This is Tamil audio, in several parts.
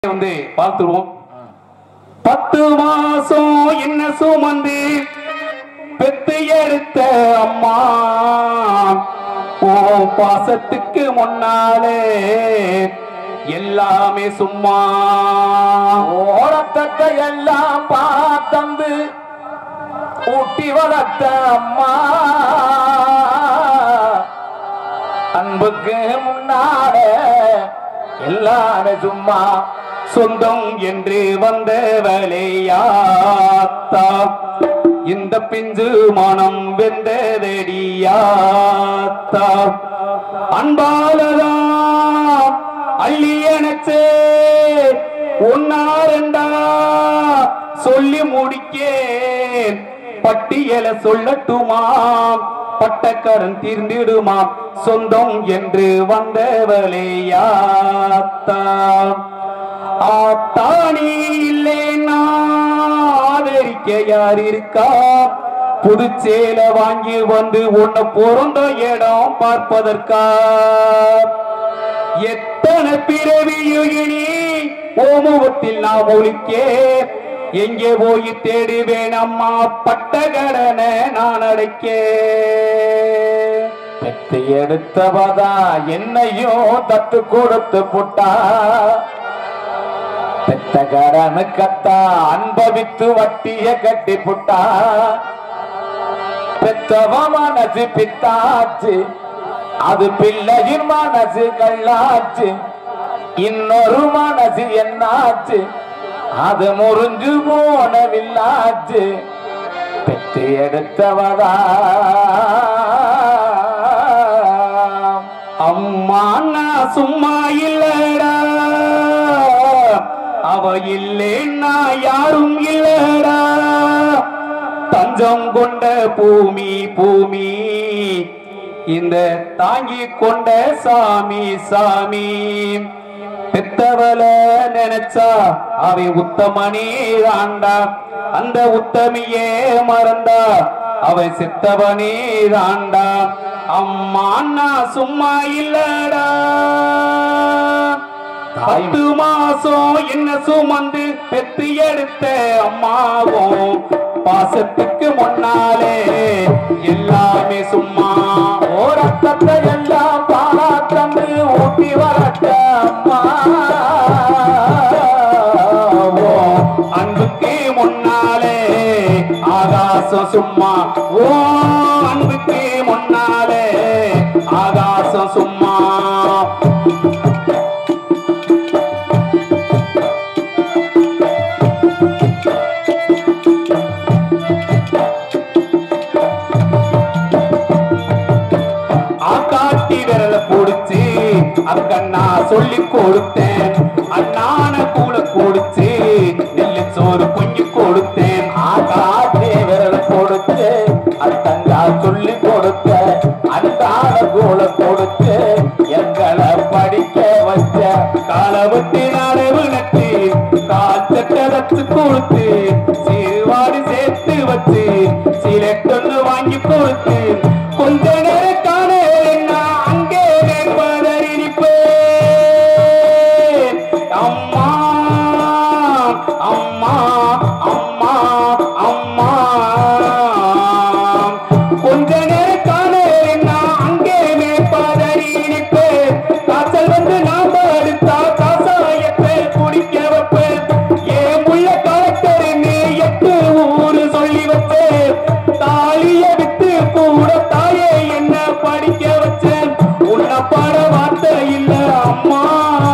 வந்து பார்த்துருவோம் பத்து மாசம் என்ன சுமந்து பெத்து எடுத்த அம்மா ஓ பாசத்துக்கு முன்னாலே எல்லாமே சும்மா ஓரத்தத்தை எல்லாம் பார்த்தந்து ஊட்டி வளர்த்த அம்மா அன்புக்கு முன்னால எல்லாமே சும்மா சொந்தம் என்று வந்தவளையாத்தா இந்த பிஞ்சு மனம் வெந்ததடியாத்தா அன்பாலதான் அள்ளி எனச்சே ஒன்னா ரெண்டா சொல்லி முடிக்கேன் பட்டியல சொல்லட்டுமாம் பட்டக்கரன் தீர்ந்திடுமாம் சொந்தம் என்று வந்தவளையாத்தா ஆத்தானி இல்லைன்னா ஆதரிக்க யார் இருக்கா புதுச்சேல வாங்கி வந்து உன்னை பொருந்த இடம் பார்ப்பதற்கா எத்தனை பிறவியுகினி ஓமுகத்தில் நான் ஒழிக்கே எங்கே போய் தேடுவேன் அம்மா பட்ட கடனை நான் அடைக்கே பெத்து எடுத்தவதா என்னையும் தத்து கொடுத்து புட்டா பெத்த கடனுக்கத்தா அன்பவித்து வட்டிய கட்டி புட்டா பெத்தவ மனசு பித்தாச்சு அது பிள்ளையின் மனசு கல்லாச்சு இன்னொரு மனசு என்னாச்சு அது முறிஞ்சு போனவில்லாச்சு பெத்து எடுத்தவதா அம்மா நான் சும்மா இல்லடா அவ இல்லைன்னா யாரும் இல்லடா தஞ்சம் கொண்ட பூமி பூமி இந்த தாங்கி கொண்ட சாமி சாமி பெத்தவள நினைச்சா அவை உத்தமனே தாண்டா அந்த உத்தமியே மறந்தா அவை செத்தவனே தாண்டா அம்மா நான் சும்மா இல்லடா பத்து மாசம் என்ன சுமந்து பெத்து எடுத்த அம்மாவும் பாசத்துக்கு முன்னாலே எல்லாமே சும்மா ஓரத்தத்தை எல்லாம் பாலா தந்து ஊட்டி வரட்ட அம்மா ஓ, அன்புக்கு முன்னாலே ஆகாசம் சும்மா ஓ அன்புக்கு முன்னாலே ஆகாசம் சும்மா ஆக்காட்டி விரல புடிச்சு அக்கண்ணா சொல்லி கொடுத்தேன் அண்ணான கூட கொடுத்து நெல்லு சோறு கொஞ்சி கொடுத்தேன் ஆகாத்தே விரல் கொடுத்து அத்தங்கா சொல்லி கொடுத்த அந்தான கூல கொடுத்து எங்களை படிக்க வச்ச காலவத்தி நடவு நட்டு கால் தட்டதத்து கொடுத்து சீர்வாடு சேர்த்து வச்சு சீலட்டொன்னு வாங்கி கொடுத்து கொஞ்ச நேரம் காண நான் அங்கே நிற்பதறி நிற்பேன் அம்மா அம்மா அம்மா அம்மா கொஞ்ச நேரம் காண நான் அங்கே நிற்பதறி நிற்பேன் காய்ச்சல் வந்து நாம எடுத்தா காசாயத்தை குடிக்க வைப்பேன் ஏன் உள்ள கலெக்டர் நீ எட்டு ஊரு சொல்லி வச்சேன் தாலிய விட்டு கூட தாயே என்ன படிக்க வச்சேன் உன்னை பாட வார்த்தை இல்ல அம்மா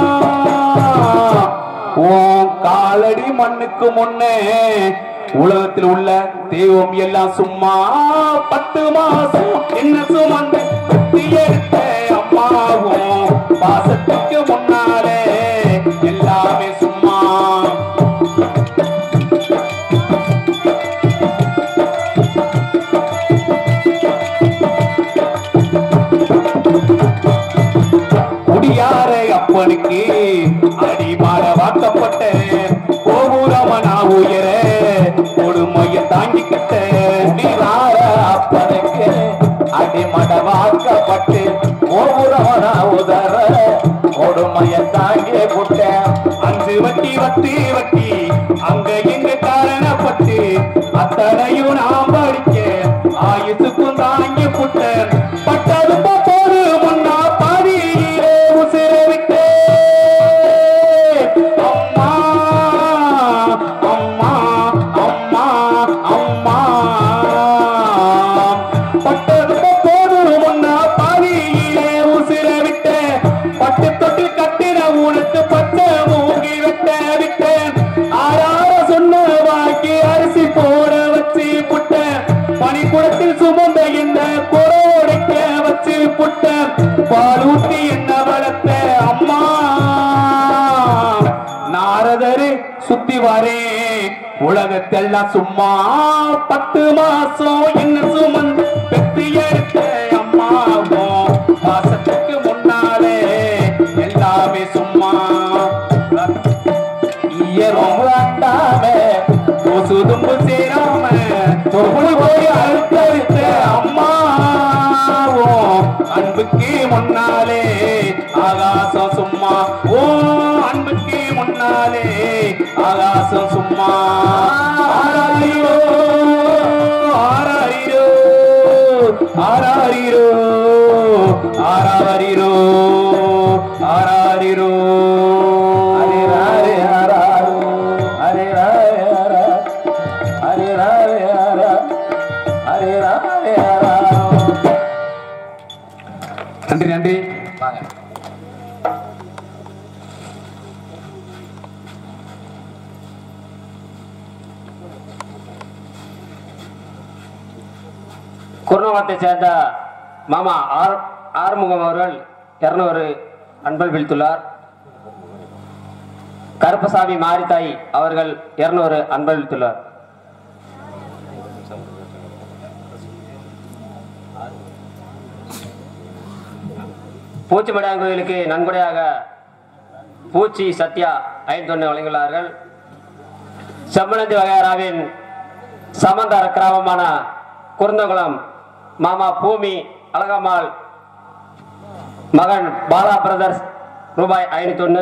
உன் காலடி மண்ணுக்கு முன்னே உலகத்தில் உள்ள தெய்வம் எல்லாம் சும்மா பத்து மாசம் என்ன சுமந்து பெத்து எடுத்த அம்மாவும் பாசத்துக்கு முன்னாலே எல்லாமே சும்மா குடியார அப்பனுக்கு அடிமாற வாக்கப்பட்ட கோபுரமனா உயர கொடுமைய தாங்கிக்கிட்ட நீரார அப்பனுக்கு அடிமட வாக்கப்பட்டு ஒவ்வொரு உதற கொடுமைய தாங்கி புட்டேன் அஞ்சு வட்டி வட்டி வட்டி அங்க எங்க காரணப்பட்டு அத்தனையும் நாம் படிக்க ஆயுசுக்கும் தாங்கி புட்ட பட்டதும் போது முன்னா பாதியிலே உசிர விட்டு அம்மா அம்மா அம்மா அம்மா பட்டதும் போது முன்னா பாதியிலே உசிர விட்ட பட்டு தொட்டு கட்டின உனக்கு பச்சை மூங்கி விட்ட விட்டேன் ஆறார சொன்ன வாக்கி அரிசி போட வச்சு புட்ட பனிக்குடத்தில் சுமந்த இந்த குரோடைக்க வச்சு புட்ட பாலூட்டி என்ன வளர்த்த அம்மா நாரதரு சுத்தி வரே உலகத்தெல்லாம் சும்மா பத்து மாசம் என்ன சுமந்து பெத்து எடுத்த அம்மாவும் மாசத்துக்கு முன்னாலே எல்லாமே சும்மா ஈயரும் வேண்டாம கொசு தும்பு சேராம தொப்புள் போய் அழுத்தழுத்த அம்மாவும் அன்புக்கு முன்னாலே ஆகாசம் சும்மா ஓ அன்புக்கு முன்னாலே ஆகாசம் சும்மா ஆராரிரோ ஆராரிரோ ஆராரிரோ ஆராரிரோ ஆராரிரோ ஹரே ராரே ஹராரு. ஹரே ராரே ஹரா. ஹரே ராரே ஹரா. ஹரே ராரே ஹராரு. நன்றி நன்றி வாங்க குருநகத்தை சேர்ந்த மாமா ஆர் ஆறுமுகம் அவர்கள் இருநூறு அன்பல் விழித்துள்ளார் கருப்பசாமி மாரித்தாய் அவர்கள் இருநூறு அன்பல் விழித்துள்ளார் பூச்சிமடையான் கோயிலுக்கு நன்கொடையாக பூச்சி சத்யா ஐந்தொன்னு வழங்கியுள்ளார்கள் செம்மனந்தி வகையராவின் சமந்தார கிராமமான குருந்தகுளம் மாமா பூமி அழகம்மாள் மகன் பாலா பிரதர்ஸ் ரூபாய் ஐநூத்தி ஒன்று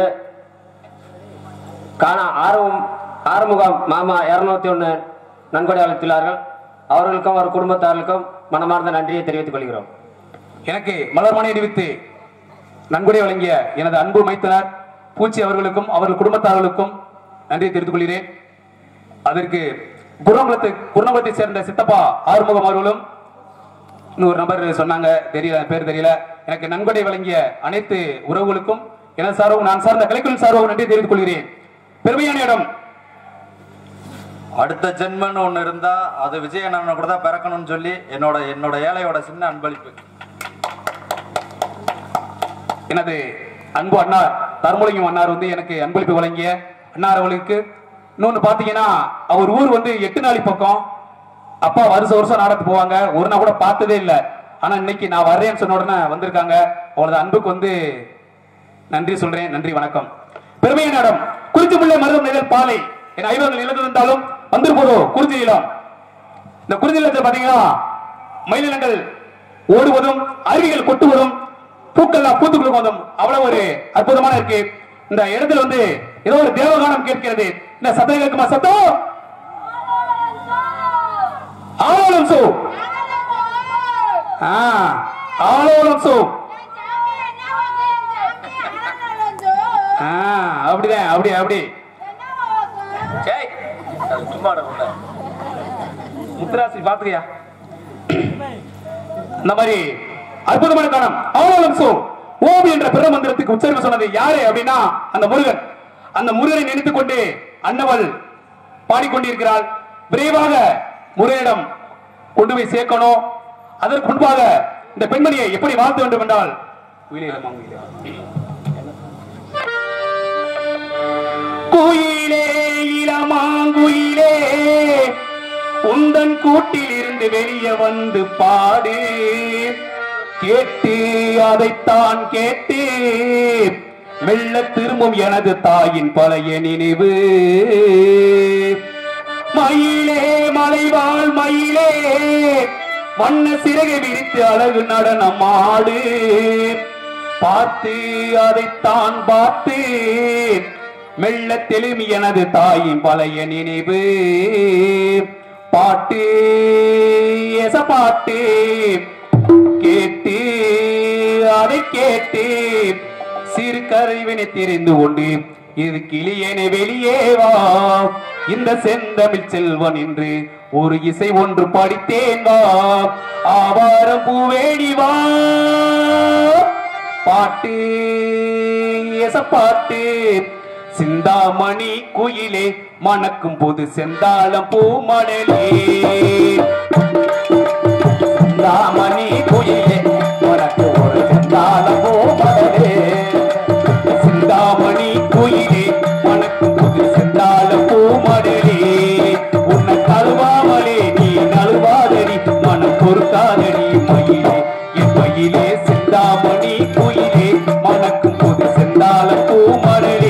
காணா ஆறும் ஆறுமுகம் மாமா இருநூத்தி ஒன்று நன்கொடை அளித்துள்ளார்கள் அவர்களுக்கும் அவர் குடும்பத்தார்களுக்கும் மனமார்ந்த நன்றியை தெரிவித்துக் கொள்கிறோம் எனக்கு மலர்மனை அறிவித்து நன்கொடை வழங்கிய எனது அன்பு மைத்தனர் பூச்சி அவர்களுக்கும் அவர்கள் குடும்பத்தார்களுக்கும் நன்றியை தெரிவித்துக் கொள்கிறேன் அதற்கு குருநகுலத்தை குருநகுலத்தை சேர்ந்த சித்தப்பா ஆறுமுகம் அவர்களும் இன்னொரு நபர் சொன்னாங்க தெரியல பேர் தெரியல எனக்கு நன்கொடை வழங்கிய அனைத்து உறவுகளுக்கும் எனது சார்பாகவும் நான் சார்ந்த கலைக்குழு சார்பாகவும் நன்றி தெரிவித்துக் கொள்கிறேன் பெருமையான இடம் அடுத்த ஜென்மன்னு ஒண்ணு இருந்தா அது விஜயநகரன் கூட தான் பிறக்கணும்னு சொல்லி என்னோட என்னோட ஏழையோட சின்ன அன்பளிப்பு எனது அன்பு அண்ணார் தர்மலிங்கம் அண்ணார் வந்து எனக்கு அன்பளிப்பு வழங்கிய அண்ணார் அவர்களுக்கு இன்னொன்னு பாத்தீங்கன்னா அவர் ஊர் வந்து எட்டு நாளி பக்கம் அப்பா வருஷம் வருஷம் நாடகத்துக்கு போவாங்க ஒரு நாள் கூட பார்த்ததே இல்லை ஆனா இன்னைக்கு நான் வர்றேன்னு சொன்ன உடனே வந்திருக்காங்க அவளது அன்புக்கு வந்து நன்றி சொல்றேன் நன்றி வணக்கம் பெருமைய நாடம் குறிச்சி முல்லை மருதம் நிழல் பாலை என் ஐவர்கள் இழந்திருந்தாலும் வந்திருப்பதோ குறிச்சி இளம் இந்த குறிஞ்சி நிலத்தில் பாத்தீங்கன்னா மயிலினங்கள் ஓடுவதும் அருவிகள் கொட்டுவதும் பூக்கள் பூத்து குலுக்குவதும் அவ்வளவு ஒரு அற்புதமான இருக்கு இந்த இடத்துல வந்து ஏதோ ஒரு தேவகானம் கேட்கிறது இந்த சத்தம் கேட்குமா சத்தம் ஆலோலம் சோ ஆ ஆலோலம் சோ ஆ அப்படிதான் அப்படி அப்படி ஏய், அது சும்மா உள்ள முத்துராசி பாத்துக்கியா இந்த மாதிரி அற்புதமான காலம் ஆலோலம் சோ ஓம் என்ற பெருமந்திரத்துக்கு உச்சரிப்பு சொன்னது யாரு அப்படின்னா அந்த முருகன் அந்த முருகனை நினைத்துக் கொண்டு அன்னவள் பாடிக்கொண்டிருக்கிறாள் விரைவாக முருகனிடம் கொண்டு போய் சேர்க்கணும் அதற்கு முன்பாக இந்த பெண்மணியை எப்படி வாழ்த்த வேண்டும் என்றால் உயிலே இளமா, உயிலே. குயிலே இளமாங்குயிலே உந்தன் கூட்டில் இருந்து வெளியே வந்து பாடு கேட்டு அதைத்தான் கேட்டு மெல்ல திரும்பும் எனது தாயின் பழைய நினைவு மயிலே மலைவாழ் மயிலே வண்ண சிறகை விரித்து அழகு நடனம் ஆடு பார்த்து அதைத்தான் பார்த்து மெல்ல தெளிமி எனது தாயின் பழைய நினைவு பாட்டு எச பாட்டு கேட்டு அதை கேட்டு சிறு கருவினை தெரிந்து கொண்டு இது கிளியனை வெளியே வா இந்த செந்தமிழ் செல்வன் என்று ஒரு இசை ஒன்று படித்தேன் வா ஆவாரம் பூவேடி வா பாட்டு எச பாட்டு சிந்தாமணி குயிலே மணக்கும் போது செந்தாளம் பூமடலே சிந்தாமணி குயிலே உனக்கு ஒரு செந்தாளம் பூமடலே சிந்தாமணி குயிலே மணக்கும் போது செந்தாளம் பூமடலே உன்னை கழுவாமலே நீ நழுவாதடி மனம் பொறுக்காதடி மயிலே என் மயிலே சிந்தாமணி குயிலே மணக்கும் போது செந்தாளம் பூமடலே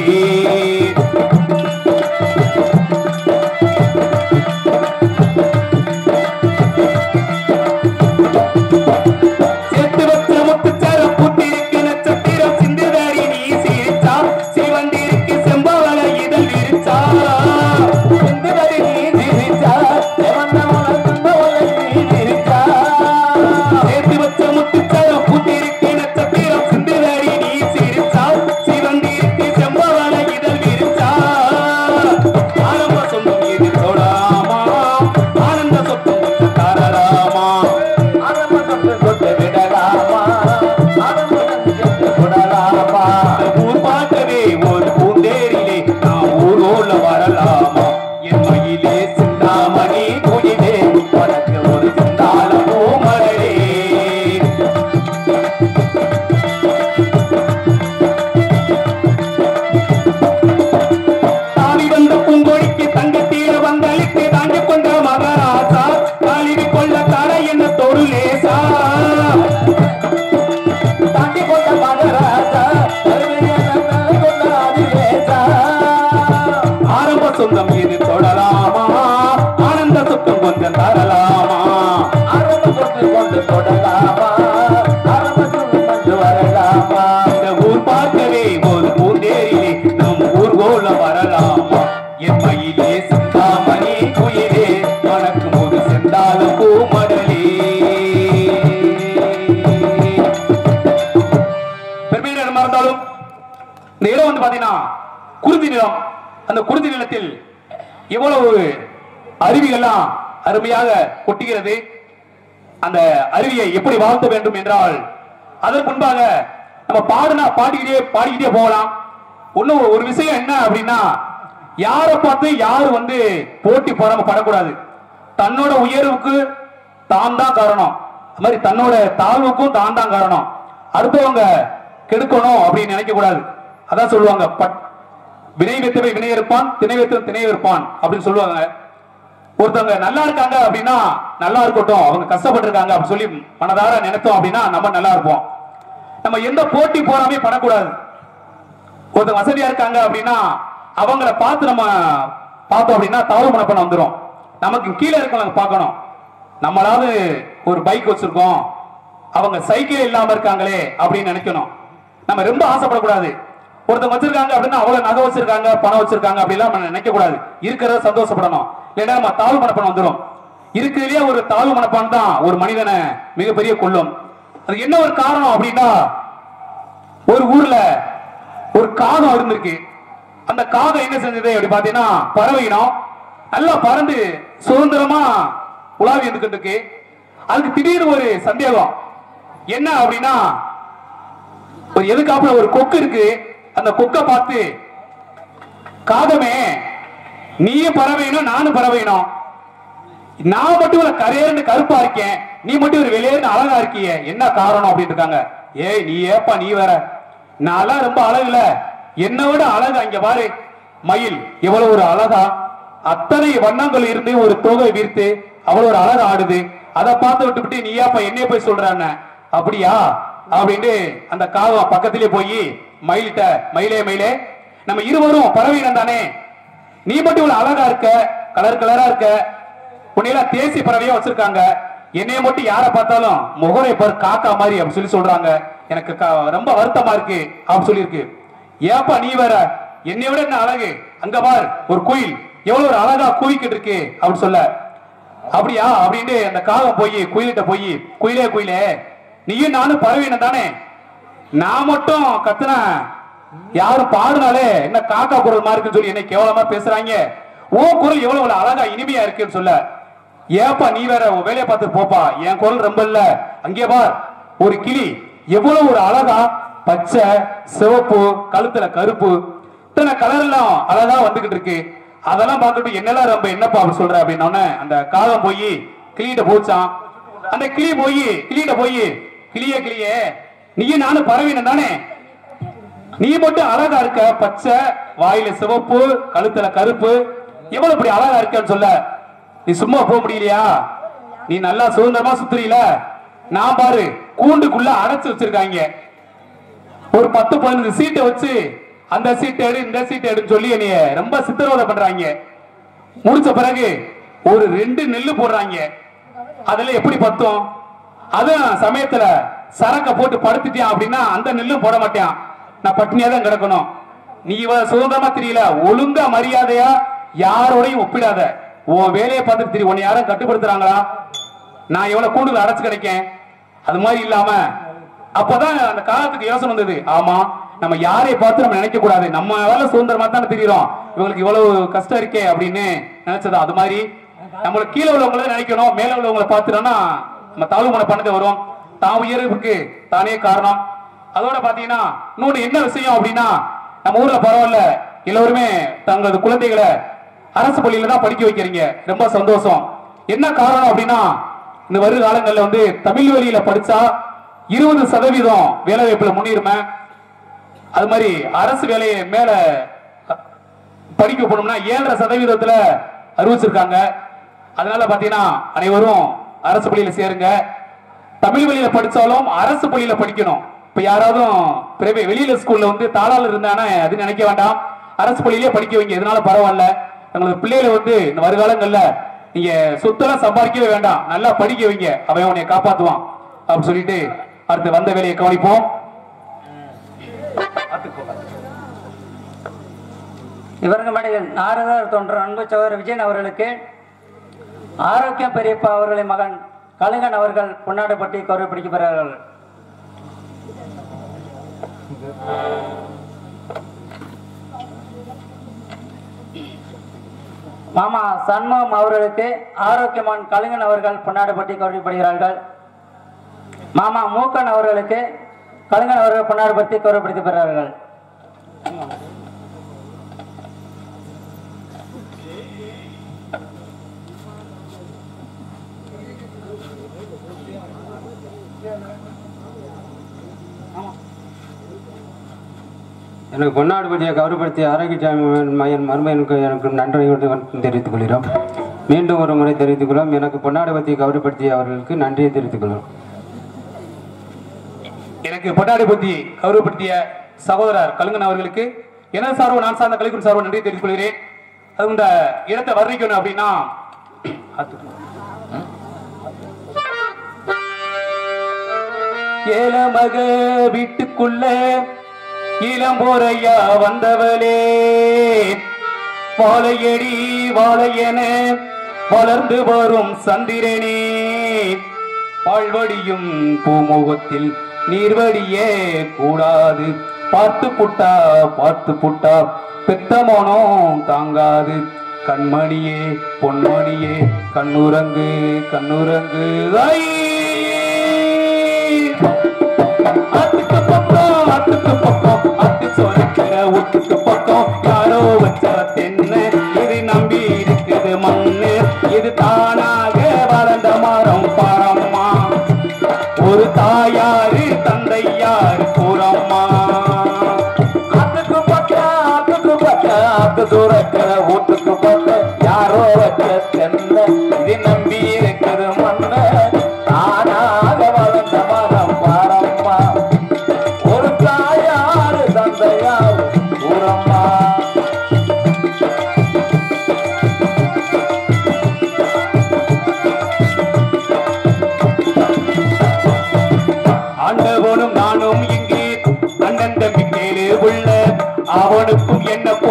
சேர்த்து வச்ச முத்துச்சரம் புட்டிருக்கு நட்சத்திரம் சிந்துதாரி நீ சிரிச்சா சிவந்திருக்கு செம்பவள இதழ் விரிச்சா சிந்துதாரி நீ சிரிச்சா செவந்தவள செம்பவள நீ சிரிச்சா சேர்த்து வச்ச முத்துச்சரம் புட்டிருக்கு நட்சத்திரம் சிந்துதாரி நீ சிரிச்சா சிவந்திருக்கு செம்பவள இதழ் விரிச்சா ஆரம்ப சொந்தம் இது தொடாமா ஆனந்த சொத்தம் முத்து தரலாமா ஆரம்ப சொந்தம் சொத்து விடலாமா ஆரம்ப சொத்து விடலாமா ஊர் பார்க்கவே ஒரு பூந்தேரிலே நான் ஊரோல வரலாமா என் மயிலே சிந்தாமணி குயிலே உனக்கு ஒரு சிந்தாளமோ மகளே தாவி வந்த பூங்கொடிக்கு தங்கத்தீர வந்தளித்து தாங்கி கொண்ட மகராசா தாலிவி கொள்ள தர என்ன தொருளேசா தாங்கி கொண்ட மகராசா ஆரம்ப சொந்தம் இது தொடலாமா ஆனந்த சுத்தம் கொஞ்சம் தரலாமா ஆரம்ப சொத்து கொண்டு தொடலாமா ஆரம்ப சொந்தம் கொஞ்சம் வரலாமா இந்த ஊர் பார்க்கவே ஒரு பூந்தேரிலே நம் ஊர் கோல வரலாமா என் மயிலே சிந்தாமணி குயிலே வணக்கும் ஒரு செந்தால பூமடலே பெருமையில இடமா இருந்தாலும் இந்த இடம் வந்து பாத்தீங்கன்னா குருதி நிலம் அந்த குருதி நிலத்தில் இவ்வளவு அருவிகள்லாம் அருமையாக கொட்டுகிறது அந்த அருவியை எப்படி வாழ்த்த வேண்டும் என்றால் அதற்கு முன்பாக நம்ம பாடுனா பாடிக்கிட்டே பாடிக்கிட்டே போகலாம் இன்னும் ஒரு விஷயம் என்ன அப்படின்னா யாரை பார்த்து யாரு வந்து போட்டி போறாம படக்கூடாது தன்னோட உயர்வுக்கு தான் தான் காரணம் அது மாதிரி தன்னோட தாழ்வுக்கும் தான் தான் காரணம் அடுத்தவங்க கெடுக்கணும் அப்படின்னு நினைக்க கூடாது அதான் சொல்லுவாங்க பட் வினை வைத்தவை வினை இருப்பான் திணை வைத்தவன் திணை இருப்பான் அப்படின்னு சொல்லுவாங்க ஒருத்தவங்க நல்லா இருக்காங்க அப்படின்னா நல்லா இருக்கட்டும் அவங்க கஷ்டப்பட்டிருக்காங்க அப்படின்னு சொல்லி மனதார நினைத்தோம் அப்படின்னா நம்ம நல்லா இருப்போம் நம்ம எந்த போட்டி போறாமே படக்கூடாது ஒருத்தர் வசதியா இருக்காங்க அப்படின்னா அவங்கள பார்த்து நம்ம பார்த்தோம் அப்படின்னா தவறு மனப்பணம் வந்துடும் நமக்கு கீழே இருக்கவங்க பார்க்கணும் நம்மளாவது ஒரு பைக் வச்சிருக்கோம் அவங்க சைக்கிள் இல்லாம இருக்காங்களே அப்படின்னு நினைக்கணும் நம்ம ரொம்ப ஆசைப்படக்கூடாது ஒருத்தவங்க வச்சிருக்காங்க அப்படின்னா அவ்வளவு நகை வச்சிருக்காங்க பணம் வச்சிருக்காங்க அப்படிலாம் நம்ம நினைக்க கூடாது இருக்கிறத சந்தோஷப்படணும் இல்லைன்னா நம்ம தாழ்வு மனப்பணம் வந்துடும் இருக்கிறதுலயே ஒரு தாழ்வு மனப்பான் தான் ஒரு மனிதனை மிகப்பெரிய கொள்ளும் அது என்ன ஒரு காரணம் அப்படின்னா ஒரு ஊர்ல ஒரு காகம் இருந்திருக்கு அந்த காகம் என்ன செஞ்சது அப்படி பாத்தீங்கன்னா பறவை இனம் நல்லா பறந்து சுதந்திரமா உலாவி இருந்துகிட்டு இருக்கு அதுக்கு திடீர்னு ஒரு சந்தேகம் என்ன அப்படின்னா ஒரு எதுக்காப்புல ஒரு கொக்கு இருக்கு அந்த கொக்கை பார்த்து காகமே நீயும் பறவையினும் நானும் பறவையினும் நான் மட்டும் இவ்வளவு கரையர்னு கருப்பா இருக்கேன் நீ மட்டும் ஒரு வெளியேன்னு அழகா இருக்கியே என்ன காரணம் அப்படின்னு இருக்காங்க ஏய் நீ ஏப்பா நீ வேற நான்லாம் ரொம்ப அழகுல என்னை விட அழகு அங்க பாரு மயில் இவ்வளவு ஒரு அழகா அத்தனை வண்ணங்கள் இருந்து ஒரு தொகை விரித்து அவ்வளவு ஒரு அழகு ஆடுது அதை பார்த்து விட்டுவிட்டு நீ ஏப்பா என்னைய போய் சொல்றான்னு அப்படியா அப்படின்ட்டு அந்த காகம் பக்கத்திலே போய் மயில்கிட்ட மயிலே மயிலே நம்ம இருவரும் பறவையினம் தானே நீ மட்டும் இவ்வளவு அழகா இருக்க கலர் கலரா இருக்க உன்னையெல்லாம் தேசிய பறவையா வச்சிருக்காங்க என்னைய மட்டும் யாரை பார்த்தாலும் முகரை பாரு காக்கா மாதிரி அப்படின்னு சொல்லி சொல்றாங்க எனக்கு க- ரொம்ப வருத்தமா இருக்கு அப்படின்னு சொல்லியிருக்கு ஏப்பா நீ வேற என்னை விட என்ன அழகு அங்க பார் ஒரு கோயில் எவ்வளவு ஒரு அழகா கூவிக்கிட்டு இருக்கு அப்படின்னு சொல்ல அப்படியா அப்படின்ட்டு அந்த காகம் போய் குயிலிட்ட போய் குயிலே குயிலே நீயும் நானும் பறவையினம் தானே நான் மட்டும் கத்துனா யாரும் பாடுனாலே என்ன காக்கா குரல் மாதிரி இருக்குன்னு சொல்லி என்ன கேவலமா பேசுறாங்க ஓ குரல் எவ்வளவு அழகா இனிமையா இருக்குன்னு சொல்ல ஏப்பா நீ வேற உன் வேலையை பார்த்து போப்பா என் குரல் ரொம்ப இல்ல அங்கே பார் ஒரு கிளி எவ்வளவு ஒரு அழகா பச்சை சிவப்பு கழுத்துல கருப்பு இத்தனை கலர் எல்லாம் அழகா வந்துகிட்டு இருக்கு அதெல்லாம் பார்த்துட்டு என்னெல்லாம் ரொம்ப என்னப்பா அப்படி சொல்ற அப்படின்னோடனே அந்த காகம் போய் கிளியிட்ட போச்சான் அந்த கிளி போய் கிளியிட்ட போய் கிளியே கிளியே நீயும் நானும் பறவையினம் தானே நீ மட்டும் அழகா இருக்க பச்சை வாயில சிவப்பு கழுத்துல கருப்பு எவ்வளவு இப்படி அழகா இருக்கன்னு சொல்ல நீ சும்மா போக முடியலையா நீ நல்லா சுதந்திரமா சுத்துறீல நான் பாரு கூண்டுக்குள்ள அடைச்சு வச்சிருக்காங்க ஒரு பத்து பதினஞ்சு சீட்டை வச்சு அந்த சீட் எடு இந்த சீட் எடுன்னு சொல்லி என்னைய ரொம்ப சித்திரவதை பண்றாங்க முடிச்ச பிறகு ஒரு ரெண்டு நெல்லு போடுறாங்க அதுல எப்படி பத்தும் அதுவும் சமயத்துல சரக்க போட்டு படுத்துட்டியான் அப்படின்னா அந்த நெல்லும் போட மாட்டான் நான் பட்டினியா தான் கிடக்கணும் நீ இவ சுதந்திரமா தெரியல ஒழுங்கா மரியாதையா யாரோடையும் ஒப்பிடாத உன் வேலையை பார்த்துட்டு தெரியும் உன்னை யாரும் கட்டுப்படுத்துறாங்களா நான் எவ்வளவு கூண்டுல அடைச்சு கிடைக்கேன் அது மாதிரி இல்லாம அப்பதான் அந்த காலத்துக்கு யோசனை வந்தது ஆமா நம்ம யாரை பார்த்து நம்ம நினைக்க கூடாது நம்ம வேலை சுதந்திரமா தானே தெரியுறோம் இவங்களுக்கு இவ்வளவு கஷ்டம் இருக்கே அப்படின்னு நினைச்சது அது மாதிரி நம்மளுக்கு கீழே உள்ளவங்கள நினைக்கணும் மேல உள்ளவங்களை பார்த்துட்டோம்னா நம்ம தாழ்வு மன பண்ணது வரும் தான் உயர்வுக்கு தானே காரணம் அதோட பாத்தீங்கன்னா இன்னொன்னு என்ன விஷயம் அப்படின்னா நம்ம ஊர்ல பரவாயில்ல எல்லோருமே தங்களது குழந்தைகளை அரசு பள்ளியில தான் படிக்க வைக்கிறீங்க ரொம்ப சந்தோஷம் என்ன காரணம் அப்படின்னா இந்த வரும் காலங்கள்ல வந்து தமிழ் வழியில படிச்சா இருபது சதவீதம் வேலை வாய்ப்புல முன்னுரிமை அது மாதிரி அரசு வேலையை மேல படிக்க போனோம்னா ஏழரை சதவீதத்துல அறிவிச்சிருக்காங்க அதனால பாத்தீங்கன்னா அனைவரும் அரசு பள்ளியில சேருங்க தமிழ் வழியில படிச்சாலும் அரசு பள்ளியில படிக்கணும் இப்ப யாராவது பிறவி வெளியில ஸ்கூல்ல வந்து தாளாளர் இருந்தானா அது நினைக்க வேண்டாம் அரசு பள்ளியிலே படிக்க வைங்க இதனால பரவாயில்ல எங்களது பிள்ளைகளை வந்து இந்த வருகாலங்கள்ல நீங்க சொத்தெல்லாம் சம்பாதிக்கவே வேண்டாம் நல்லா படிக்க வைங்க அவன் உன்னை காப்பாத்துவான் அப்படின்னு சொல்லிட்டு அடுத்து வந்த வேலையை கவனிப்போம் இவருக்கு மடியில் நாரதர் தோன்ற அன்பு சகோதரர் விஜயன் அவர்களுக்கு ஆரோக்கியம் பெரியப்பா அவர்களின் மகன் கலிங்கன் அவர்கள் பொன்னாடுபட்டி கௌரவப்படுத்தப்படுகிறார்கள் மாமா சண்முகம் அவர்களுக்கு ஆரோக்கியமான் கலிங்கன் அவர்கள் பொன்னாடுபட்டி கௌரவப்படுகிறார்கள் மாமா மூக்கன் அவர்களுக்கு கலிங்கன் அவர்கள் பொன்னாடுபட்டி கௌரவப்படுத்தப்படுகிறார்கள் எனக்கு பொன்னாடுபட்டியை கௌரவப்படுத்திய ஆரோக்கியசாமி மையன் மருமையனுக்கு எனக்கு நன்றி தெரிவித்துக் கொள்கிறோம் மீண்டும் ஒரு முறை தெரிவித்துக் கொள்கிறோம் எனக்கு பொன்னாடுபத்தியை கௌரவப்படுத்திய அவர்களுக்கு நன்றியை தெரிவித்துக் கொள்கிறோம் எனக்கு பொட்டாடி புத்தி கௌரவப்படுத்திய சகோதரர் கலுங்கன் அவர்களுக்கு எனது சார்பு நான் சார்ந்த கலிக்குன் சார்பு நன்றி தெரிவித்துக் கொள்கிறேன் அது இந்த இடத்தை வர்ணிக்கணும் அப்படின்னா ஏலமக வீட்டுக்குள்ள இளம்போரையா வந்தவளே வாழையடி வாழையென வளர்ந்து வரும் சந்திரனே பால்வடியும் பூமுகத்தில் நீர்வடியே கூடாது பார்த்து புட்டா பார்த்து புட்டா பெத்த மனம் தாங்காது கண்மணியே பொன்மணியே கண்ணுரங்கு கண்ணுரங்கு ஐ! ஆத்துக்கு பக்கம் ஆத்துக்கு பக்கம் ஆத்து சொரக்கிற ஊத்துக்கு பக்கம் யாரோ வச்ச தென்ன இது நம்பி இருக்குது மண்ணு இது தானாக வளர்ந்த மரம் பாரம்மா ஒரு தாயாரு தந்தையாரு கூறம்மா ஆத்துக்கு பக்கம் ஆத்துக்கு பக்கம் ஆத்து சுரக்கிற ஊத்துக்கு பக்கம் யாரோ வச்ச தென்ன இது நம்பி இருக்குது மண்ணு தானாக வளர்ந்த மரம் பாரம்மா ஒரு தாயாரு தந்தையார் கூறம்மா ஆண்டவனும் நானும் இங்கே அண்ணன் தம்பி கேளு உள்ள அவனுக்கும் என்ன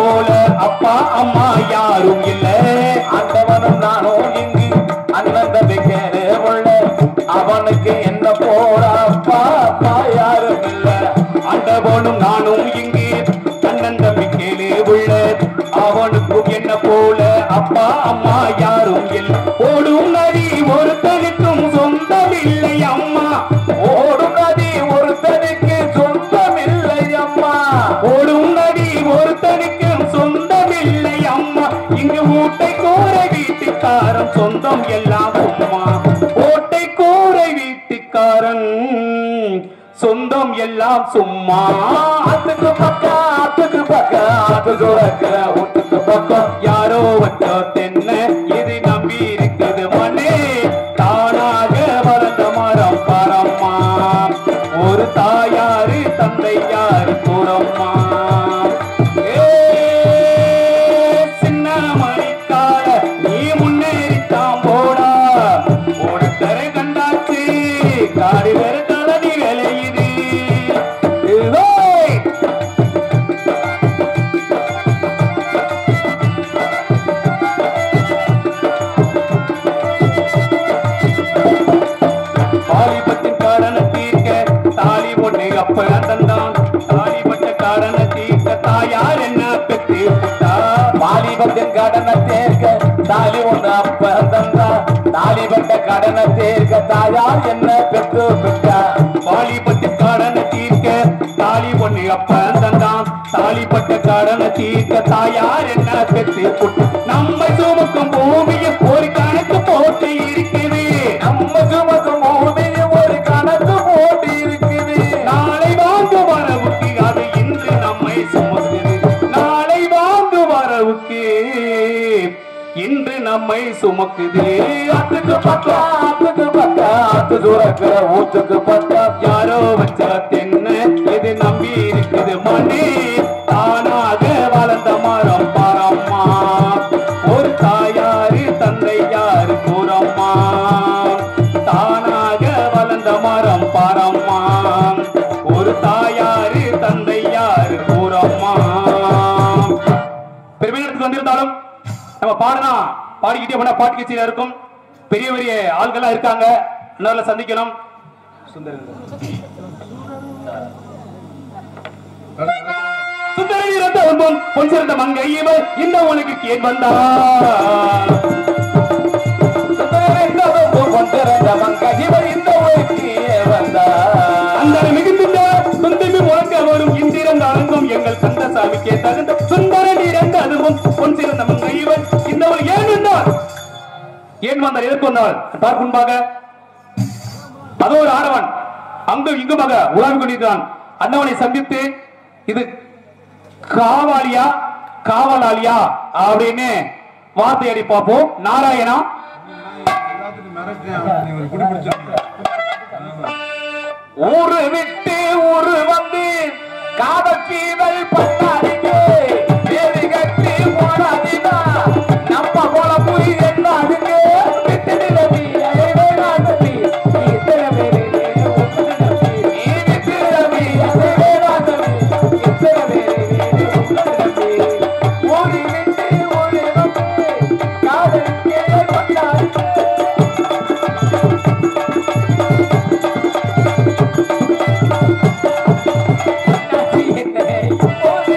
அம்மா யாரும் இல்ல ஆண்டவனும் நானும் இங்கு அண்ணன் தம்பி கேளு உள்ள அவனுக்கு என்ன போட அப்பா அப்பா யாரும் இல்ல ஆண்டவனும் நானும் இங்கு கண்ணன் தம்பி கேளு உள்ள அவனுக்கும் என்ன போல அப்பா அம்மா யாரும் இல்லை ஓடும் நதி ஒருத்தனுக்கும் சொந்தம் இல்லை அம்மா ஓடும் நதி ஒருத்தனுக்கு சொந்தம் இல்லை அம்மா ஓடும் நதி ஒருத்தனுக்கும் சொந்தம் இல்லை அம்மா இங்கு ஊட்டை கூரை வீட்டுக்காரன் சொந்தம் எல்லாம் அம்மா ஓட்டை கூரை வீட்டுக்காரன் சொந்தம் எல்லாம் சும்மா ஆத்துக்கு பக்கம் ஆத்துக்கு பக்கம் ஆத்து சுரக்கிற வீட்டுக்கு பக்கம் யாரோ வச்சோ தென்ன இது நம்பி இருக்குது மனே தானாக வளர்ந்த மரம் பரம்மா ஒரு தாயாரு தந்தை யாரு கூறம்மா ஏ, சின்ன மணிக்கால நீ முன்னேறித்தான் போடா ஒருத்தரை கண்டாச்சு காடு வேற கலனி விளையுது ஏய்! வாலிபத்தின் காரண தீர்க்க தாலி பொண்ணு அப்ப தந்தான் தாலிப்பட்ட காரண தீர்க்க தாயார் என்ன பெற்று விட்டா வாலிபத்தின் கடனை தேர்க்க தாலி ஒண்ணு அப்ப தந்தா தாலிபட்ட கடனை தேர்க்க தாயார் என்ன பெற்று விட்டா வாலிபத்தின் காரண தீர்க்க தாலி பொண்ணு அப்ப தந்தான் தாலிப்பட்ட காரண தீர்க்க தாயார் என்ன பெற்று விட்டா நம்மை சுமக்கும் பூமியில் ஒரு கணக்கு போட்டு இருக்குது நம்ம சுமக்கும் பூமியில் ஒரு கணக்கு போட்டு இருக்குது நாளை வாங்கு வரவுக்கு அது இன்று நம்மை சுமக்குது நாளை வாங்கு வரவுக்கு இன்று நம்மை சுமக்குது அதுக்கு பக்கம் ஆத்துக்கு பக்கம் ஆத்து சுரக்கிற ஊத்துக்கு பக்கம் யாரோ வச்ச தென்ன இது நம்பி இருக்குது மணி தானாக வளர்ந்த மரம் பாரம்மா ஒரு தாயாரு தந்தை யாரு கூறம்மா தானாக வளர்ந்த மரம் பாரம்மா ஒரு தாயாரு தந்தை யாரு கூறம்மா பெருமையிடத்துக்கு வந்திருந்தாலும் நம்ம பாடினா பாடிக்கிட்டே போனா பாட்டு கட்சியில இருக்கும் பெரிய பெரிய ஆள்கள்லாம் இருக்காங்க இன்னொருல சந்திக்கணும் சுந்தரி இறந்த பொன் பொன் சிறந்த மங்கை இவர் இந்த உனக்கு கேன் வந்தார் கொண்டிருந்த மங்க இவர் இந்த ஊருக்கு வந்தார் அந்த மிகுந்த சுந்தரி முழங்க வரும் இந்திரந்த அரங்கும் எங்கள் கந்தசாமிக்கே தகுந்த சுந்தர நிறந்த அதுவும் பொன் சிறந்த மங்கை இவர் இந்த ஒரு ஏன் வந்தார் ஏன் வந்தார் எதற்கு வந்தார் பார்க்க முன்பாக அதோ ஒரு ஆடவன் அங்கும் இங்குமாக உலாவிக் கொண்டிருக்கிறான் அண்ணவனை சந்தித்து இது காவாலியா காவலாளியா அப்படின்னு வார்த்தையடி பார்ப்போம் நாராயணா ஊரு விட்டு ஊரு வந்து காதல் கீதல் பண்ணாதீங்க வேறு கட்டி போடாதீங்க நம்ம போல புரி எண்ணாதீங்க விட்டு நிலவி வேணாதவி இத்தனை பேரு நீ விட்டு நிலவி வேணாதவி இத்தனை பேரு ஊரு விட்டு ஊரு வந்து காதல் கீதல் பண்ணாதீங்க என்ன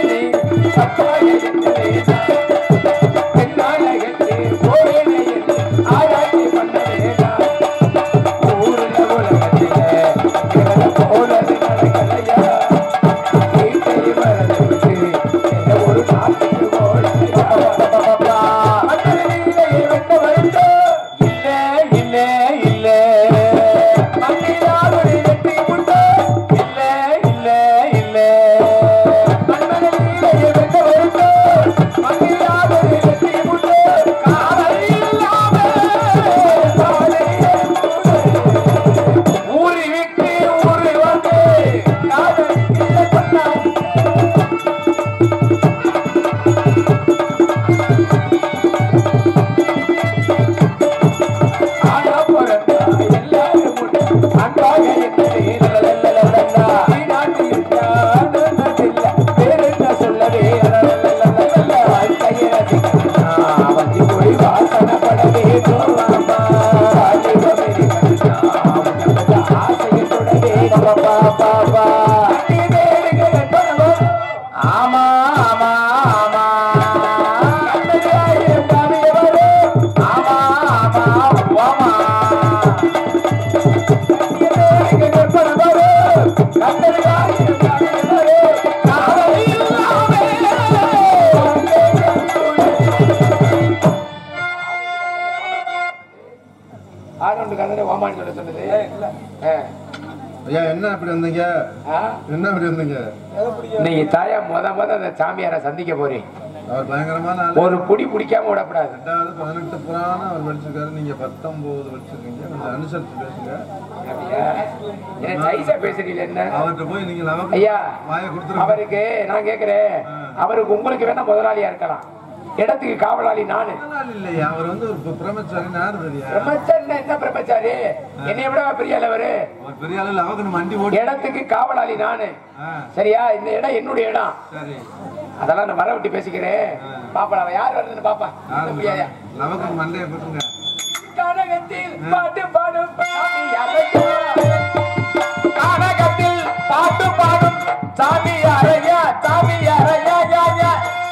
நான் தானே ஓமான்னு சொல்ல சொன்னது ஆ. ஐயா என்ன இப்படி வந்தீங்க ஆ? என்ன இப்படி வந்தீங்க நீங்க தாயா முத முத அந்த சாமியாரை சந்திக்க போறீங்க அவர் பயங்கரமான ஆளு ஒரு புடி பிடிக்காம விடக்கூடாது ரெண்டாவது பதினெட்டு புராணம் அவர் படிச்சிருக்காரு நீங்க பத்தொன்பது படிச்சிருக்கீங்க கொஞ்சம் அனுசரிச்சு பேசுங்க அப்படியா? என்ன சைஸா பேசுறீங்க என்ன அவர்கிட்ட போய் நீங்க நமக்கு ஐயா வாயை கொடுத்துருங்க அவருக்கு நான் கேக்குறேன் அவருக்கு உங்களுக்கு வேணா முதலாளியா இருக்கலாம் இடத்துக்கு காவலாளி நானு நாள் இல்லையா அவர் வந்து ஒரு பிரம்மச்சாரி யாரு தெரியா பிரம்மச்சாரி என்ன பிரம்மச்சாரி என்னைய விட பெரிய அளவரு அவர் பெரிய ஆளு அவருக்கு நம்ம வண்டி ஓட்டி இடத்துக்கு காவலாளி நானு ஆ, சரியா இந்த இடம் என்னுடைய இடம் சரி அதெல்லாம் நான் வர விட்டு பேசிக்கிறேன் பாப்பா அவன் யார் வருதுன்னு பாப்பா யாரு நமக்கு மண்டையை போட்டுங்க கனகத்தில் பாட்டு பாடும் சாமி அறையா. கனகத்தில் பாட்டு பாடும் சாமி அறையா சாமி அறையா யா, யா.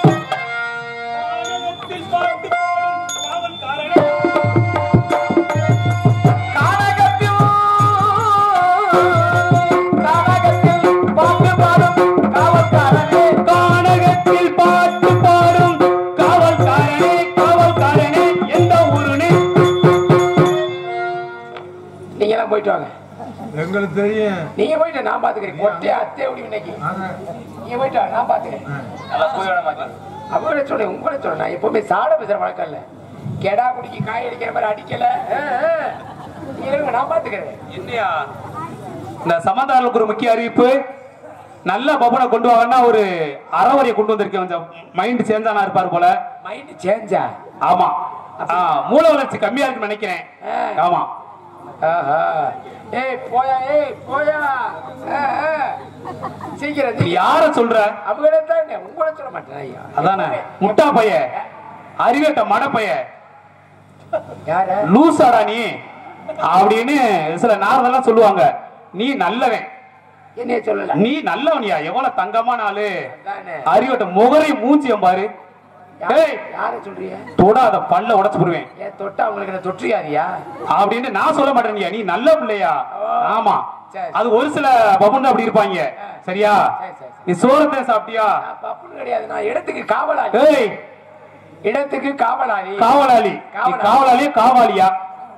கனகத்தில் கனகத்தில் பாட்டு பாடும் காவல்காரனே கானகத்தில் பாட்டு பாடும் காவல்காரனே காவல்காரனே எந்த ஊருனே நீங்க எல்லாம் போயிட்டு வாங்க எங்களுக்கு தெரியும் நீங்க போயிட்டு நான் பாத்துக்கிறேன் கொட்டே அத்தே விடி இன்னைக்கு ஆனா, நீங்க போயிட்டு வாங்க, நான் பாத்துக்கிறேன் அவங்கள சொல்றேன் உங்களை சொல்றேன் நான் எப்பவுமே சாட பேசுற வழக்கம் இல்ல கெடா குடிக்கு காய் அடிக்கிற மாதிரி அடிக்கல ஆ, ஆ. நீங்க இருங்க, நான் பாத்துக்கிறேன் என்னையா இந்த சமாதானத்துக்கு ஒரு முக்கிய அறிவிப்பு நல்ல பபனை கொண்டு வாங்கன்னா ஒரு அறவரையை கொண்டு வந்திருக்கேன் கொஞ்சம் மைண்ட் சேஞ்சானா இருப்பார் போல மைண்ட் சேஞ்சா ஆமா ஆ, மூல வளர்ச்சி கம்மியா இருக்குன்னு நினைக்கிறேன் ஆ. ஆமா ஆஹா ஏய் போயா ஏய் போயா ஆ, ஆ. சீக்கிரம் நீ நீ யார சொல்ற அவங்கள தான் உங்களை சொல்ல மாட்டேன் ஐயா அதானே முட்டா பைய அறிவேட்ட மட பைய யார லூசாடா நீ அப்படின்னு சில நாரதெல்லாம் சொல்லுவாங்க நீ நல்லவன் என்னைய சொல்லல நீ நல்லவனியா எவ்வளவு தங்கமான ஆளு அதானே. அறிவட்ட முகரை மூஞ்சியம் பாரு ஏய் யார சொல்றீங்க தொடாத பல்ல உடைச்சு போடுவேன் ஏன் தொட்டா உங்களுக்கு என்ன தொற்றியாரியா அப்படின்னு நான் சொல்ல மாட்டேன்யா நீ நல்ல பிள்ளையா ஆமா சரி. அது ஒரு சில பபுண்டு அப்படி இருப்பாங்க சரியா சரி, சரி, சரி. நீ சோறத்தை சாப்பிட்டியா நான் பப்புன்னு கிடையாது நான் இடத்துக்கு காவலாளி ஏய் இடத்துக்கு காவலாளி காவலாளி நீ காவலாளியா காவாலியா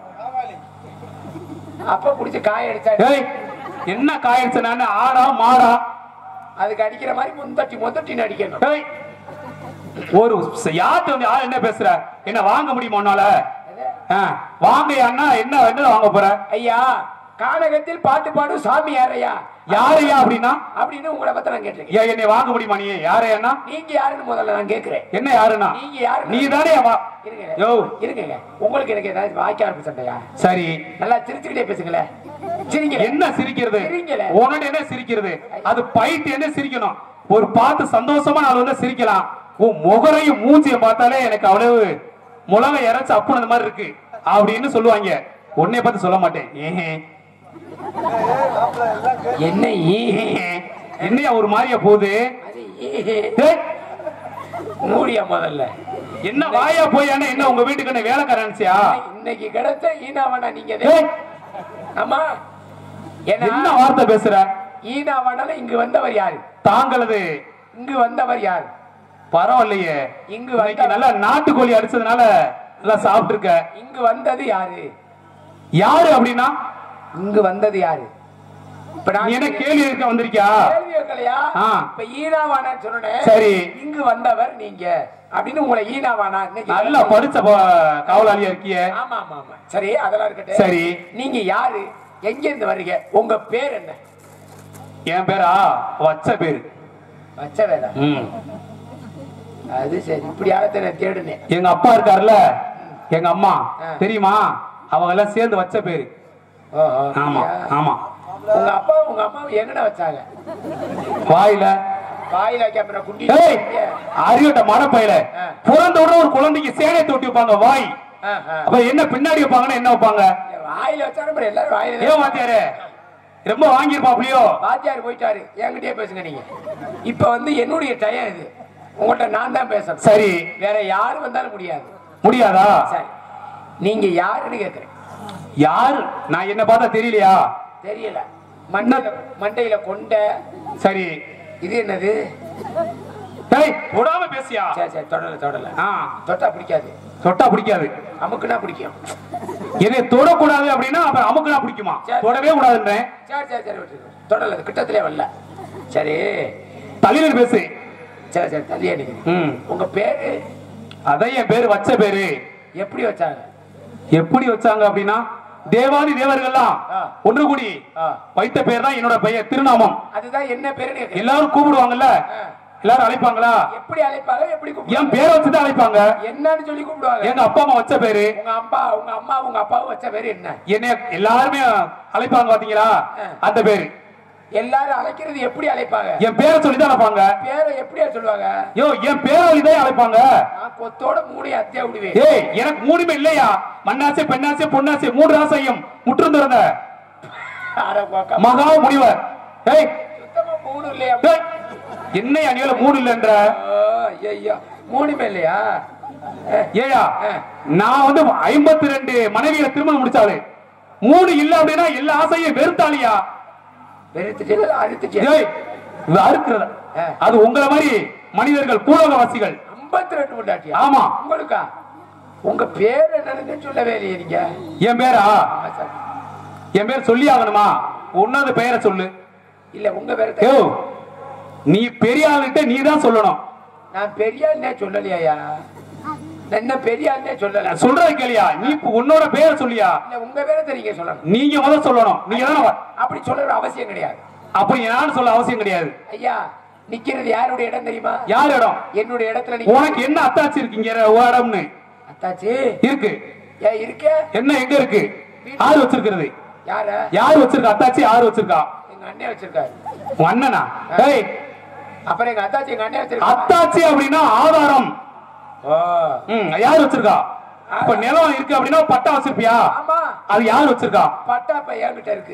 அப்ப புடிச்சு காய அடிச்சா ஏய் என்ன காயிடுச்சு நான் ஆடா மாடா அதுக்கு அடிக்கிற மாதிரி முந்தட்டி முந்தட்டின்னு அடிக்கணும் ஏய் ஒரு ச- யார்கிட்ட வந்து யார் என்ன பேசுற என்ன வாங்க முடியுமா உன்னால ஆ, வாங்க அண்ணா என்ன என்ன வாங்க போற ஐயா கானகத்தில் பாட்டு பாடும் சாமி யாரையா யாரையா அப்படின்னா அப்படின்னு உங்களை பத்தி நான் கேட்டிருக்கேன் ஏன் என்னை வாங்க முடியுமா நீ யாரே அண்ணா நீங்க யாருன்னு முதல்ல நான் கேக்குறேன் என்ன யாருண்ணா நீங்க யாரு நீ தானே வா இருங்க யோ இருங்க உங்களுக்கு எனக்கு ஏதாவது வாய்க்கா இருப்பு சண்டையா சரி நல்லா சிரிச்சுக்கிட்டே பேசுங்களேன் சிரிங்க என்ன சிரிக்கிறது சிரிங்களே. உன்கிட்ட என்ன சிரிக்கிறது அது பைட்டு என்ன சிரிக்கணும் ஒரு பார்த்து சந்தோஷமா நாள் வந்து சிரிக்கலாம் உன் முகரையும் மூஞ்சியும் பார்த்தாலே எனக்கு அவ்வளவு முழங்க இறைச்சு அப்புன்னு அந்த மாதிரி இருக்கு அப்படின்னு சொல்லுவாங்க உன்னைய பார்த்து சொல்ல மாட்டேன் ஏஹே என்ன ஈ ஏஹே. என்னையா ஒரு மாதிரியா போகுது அது ஈ. ஏய், மூடியா முதல்ல என்ன வாயா போயானே என்ன உங்க வீட்டுக்கு என்ன வேலைக்காரன் நினைச்சியா இன்னைக்கு கிடைச்ச ஈனா வேணா நீங்க ஏய், ஆமா என்ன ஏன்னா வார்த்தை பேசுற ஈனா வேணால இங்கு வந்தவர் யாரு தாங்களது இங்கு வந்தவர் யாரு பரவாயில்லையே இங்கு இன்னைக்கு வந்த நல்லா நாட்டுக்கோழி அடிச்சதுனால நல்லா சாப்பிட்டு இருக்க இங்கு வந்தது யாரு யாரு அப்படின்னா இங்கு வந்தது யாரு இப்ப நீ நான் என்ன கேள்வி இருக்க வந்திருக்கியா கேள்வி கேட்கலையா ஆ. இப்ப ஈனாவானான்னு சொன்னேன் சரி. இங்கு வந்தவர் நீங்க அப்படின்னு உங்களை ஈனாவானா இன்னைக்கு நல்லா படிச்ச ப- காவலாளியா இருக்கிய ஆமா ஆமா ஆமா சரி அதெல்லாம் இருக்கட்டும் சரி. நீங்க யாரு எங்க இருந்து வர்றீங்க உங்க பேர் என்ன என் பேரா வச்ச பேரு வச்ச வேலை ம். அது சரி இப்படி ஆளத்தை நான் தேடுனேன் எங்க அப்பா இருக்காருல்ல எங்க அம்மா ஆ. தெரியுமா அவங்க எல்லாம் சேர்ந்து வச்ச பேரு ஓஹோ, ஆமா அப்படியா? ஆமா உங்க அப்பா உங்க அம்மா எங்கன வச்சாங்க வாயில வாயில கேமரா குண்டி ஏய் அறிவிட்ட மடப்பையில ஆ. பிறந்த உடனே ஒரு குழந்தைக்கு சேனை தொட்டி வைப்பாங்க வாய் ஆ, ஆ. அப்ப என்ன பின்னாடி வைப்பாங்கன்னா என்ன வைப்பாங்க வாயில வச்சாலும் அப்புறம் எல்லாரும் வாயில ஏன் வாத்தியாரே ரொம்ப வாங்கியிருப்பாப்லையோ வாத்தியார் போயிட்டாரு என்கிட்டயே பேசுங்க நீங்க இப்ப வந்து என்னுடைய டயம் இது உங்கள்ட்ட நான் தான் பேசணும் சரி வேற யாரு வந்தாலும் முடியாது முடியாதா சரி நீங்க யாருன்னு கேக்குறேன் யாரு நான் என்ன பார்த்தா தெரியலையா தெரியல மண்டையில மண்டையில கொண்ட சரி இது என்னது டேய் தொடாம பேசியா சரி சரி தொடல தொடல ஆ தொட்டா பிடிக்காது தொட்டா பிடிக்காது அமுக்குனா பிடிக்கும் என்னை தொடக்கூடாது அப்படின்னா அப்புறம் அமுக்குனா பிடிக்குமா சரி. தொடவே கூடாதுன்றேன் சரி சரி சரி விட்டுரு. தொடல அது கிட்டத்திலே வரல சரி தலைவர் பேசு சரி சரி தள்ளியே நிக்கிறீங்க ம் உங்க பேரு அதான் என் பேரு வச்ச பேரு எப்படி வச்சாங்க எப்படி வச்சாங்க அப்படின்னா தேவாதி தேவர்கள்லாம் ஆ. ஒன்று கூடி ஆ. வைத்த பேர் தான் என்னோட பெயர் திருநாமம் அதுதான் என்ன பேருன்னு கேக்குறேன். எல்லாரும் கூப்பிடுவாங்கல்ல ஆ. எல்லாரும் அழைப்பாங்களா எப்படி அழைப்பாங்க எப்படி என் கூப்பிடுவாங்க பேரை வச்சுதான் அழைப்பாங்க என்னன்னு சொல்லி கூப்பிடுவாங்க எங்க அப்பா அம்மா வச்ச பேரு உங்க அப்பா உங்க அம்மா உங்க அப்பாவும் வச்ச பேரு என்ன என்னை எல்லாருமே அழைப்பாங்க பாத்தீங்களா ஆ. அந்த பேரு எல்லாரும் அழைக்கிறது எப்படி அழைப்பாங்க என் பேரை சொல்லி தான் அழைப்பாங்க பேரை எப்படியா சொல்லுவாங்க யோ என் பேரை தான் அழைப்பாங்க நான் கொத்தோட மூடி அத்தியா விடுவேன் ஏய் எனக்கு மூணுமே இல்லையா மண்ணாசை பெண்ணாசை பொன்னாசை மூன்று ராசையும் முற்றும் திறந்த அட போக்கா. மகா முனிவர் ஏய் சுத்தமா மூணு இல்லையா ஏய், என்னையா நீல மூணு இல்லைன்ற ஓ, ஐயையோ. மூணுமே இல்லையா அஹ், ஏயா ஆ. நான் நான் வந்து ஐம்பத்தி ரெண்டு மனைவியை திருமணம் முடிச்சாலு மூணு இல்ல அப்படின்னா எல்லா ஆசையும் வெறுத்தாலியா வெறுத்துட்டு அறுத்துட்டு ஏய் இது அறுக்கிறத ஆ. அது உங்களை மாதிரி மனிதர்கள் பூலோகவாசிகள் ஐம்பத்தி ரெண்டு பொண்டாட்டியா ஆமா. உங்களுக்கா உங்க பேர் என்னன்னு சொல்லவே இல்லையே நீங்க என் பேரா ஆமா சார். என் பேர் சொல்லி ஆகணுமா உன்னது பெயரை சொல்லு இல்ல உங்க பேரை யோ தான் நீ பெரிய ஆளுகிட்ட நீ தான் சொல்லணும் நான் பெரிய ஆள்னே சொல்லலையா நான் என்ன பெரிய ஆள்னே சொல்லல நான் சொல்றது கேளியா நீ இப்ப உன்னோட பேரை சொல்லியா இல்ல உங்க பேரை தெரியுங்க சொல்லணும் நீங்க முதல்ல சொல்லணும் நீங்க தானே வ- அப்படி சொல்ற அவசியம் கிடையாது அப்படி நான் சொல்ல அவசியம் கிடையாது ஐயா நிக்கிறது யாருடைய இடம் தெரியுமா யார் இடம் என்னுடைய இடத்துல நீங்க உனக்கு என்ன அத்தாச்சி இருக்கீங்க ஒரு இடம்னு அத்தாச்சி இருக்கு ஏன் இருக்கே என்ன எங்க இருக்கு யாரு வச்சிருக்கிறது யார யாரு வச்சிருக்கா அத்தாச்சி யாரு வச்சிருக்கா எங்க அண்ணன் வச்சிருக்காரு உன் அண்ணனா ஏய் அப்புறம் எங்க அத்தாச்சி எங்க அண்ணன் வச்சிருக்காரு அத்தாச்சி அப்படின்னா ஆதாரம் ஓ ம் யார் வச்சிருக்கா இப்ப நிலம் இருக்கு அப்படின்னா பட்டா வச்சிருப்பியா ஆமா அது யார் வச்சிருக்கா பட்டா இப்ப என்கிட்ட இருக்கு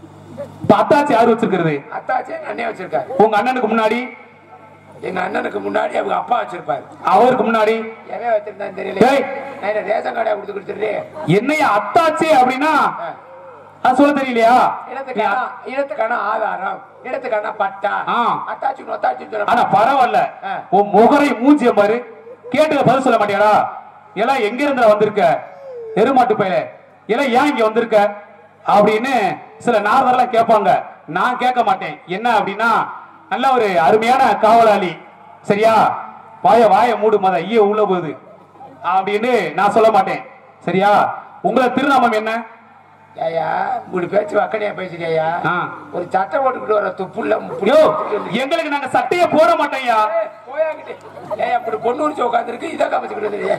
இப்ப அத்தாச்சி யார் வச்சிருக்கிறது அத்தாச்சி எங்க அண்ணன் வச்சிருக்காரு உங்க அண்ணனுக்கு முன்னாடி எங்க அண்ணனுக்கு முன்னாடி அவங்க அப்பா வச்சிருப்பாரு அவருக்கு முன்னாடி எவன் வச்சிருந்தான்னு தெரியல டேய். நான் என்ன ரேஷன் கார்டா கொடுத்து கொடுத்துருந்தேன் என்னைய அத்தாச்சி அப்படின்னா அது சொல்ல தெரியலையா இடத்துக்கான இடத்துக்கான ஆதாரம் இடத்துக்கான பட்டா ஆ. அத்தாச்சி ஒத்தாச்சி ஆனா பரவாயில்ல ஆ. உன் முகரை மூஞ்சிய பாரு கேட்டு பதில் சொல்ல மாட்டியாடா எல்லாம் எங்க இருந்து வந்திருக்க எருமாட்டு பையில எல்லாம் ஏன் இங்க வந்திருக்க அப்படின்னு சில நாரதெல்லாம் கேட்பாங்க நான் கேட்க மாட்டேன் என்ன அப்படின்னா நல்ல ஒரு அருமையான காவலாளி சரியா வாய வாய மூடு மத ஐய உள்ள போகுது அப்படின்னு நான் சொல்ல மாட்டேன் சரியா உங்களை திருநாமம் என்ன ஏயா இப்படி பேச்சு வக்கனையா பேசுறியா ஆ. ஒரு சட்டை போட்டுக்கிட்டு வர துப்புள்ள யோ எங்களுக்கு நாங்க சட்டையே போட மாட்டோம்யா போயாங்கிட்டு ஏயா இப்படி பொண்ணு உரிச்சு உட்காந்துருக்கு இதை காமிச்சுக்கிட்டு வந்துடுறியா?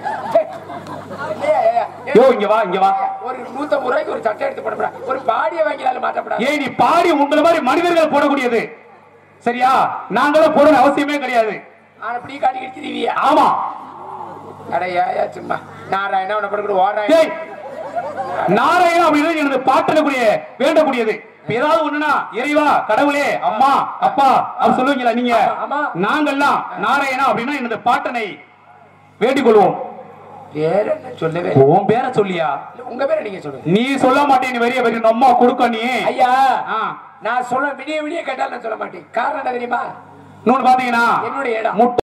இல்லையா, ஏயா, ஏயா, யோ இங்க வா இங்க வா ஒரு நூத்தம்பது ரூபாய்க்கு ஒரு சட்டை எடுத்து போடப்படா ஒரு பாடியை வாங்கினாலும் மாட்டப்படாது ஏய் நீ பாடி உங்களை மாதிரி மனிதர்கள் போடக்கூடியது சரியா நாங்களும் போடணும் அவசியமே கிடையாது ஆனா இப்படி காட்டிக்கிட்டு திரிவியா ஆமா அட ஏயா சும்மா நாராயணா உன்னை போட்டுக்கிட்டு ஓடுறேன் ஏய் நாராயணம் அப்படின்றது எனது பாட்டக்கூடிய வேண்டக்கூடியது இப்ப ஏதாவது ஒண்ணுனா இறைவா கடவுளே அம்மா அப்பா அப்படி சொல்லுவீங்களா நீங்க ஆமா. நாங்கெல்லாம் நாராயணா அப்படின்னா எனது பாட்டனை வேண்டிக் கொள்வோம் பேர் என்ன சொல்லவே இல்லை. உன் பேரை சொல்லியா இல்ல, உங்க பேரை நீங்க சொல்லுங்க நீ சொல்ல மாட்டேன் நீ வெறிய வெறிய அம்மா கொடுக்க நீ ஐயா ஆ. நான் சொல்ல விடிய விடிய கேட்டாலும் நான் சொல்ல மாட்டேன் காரணம் என்ன தெரியுமா இன்னொன்னு பாத்தீங்கன்னா என்னுடைய இடம் முட்டை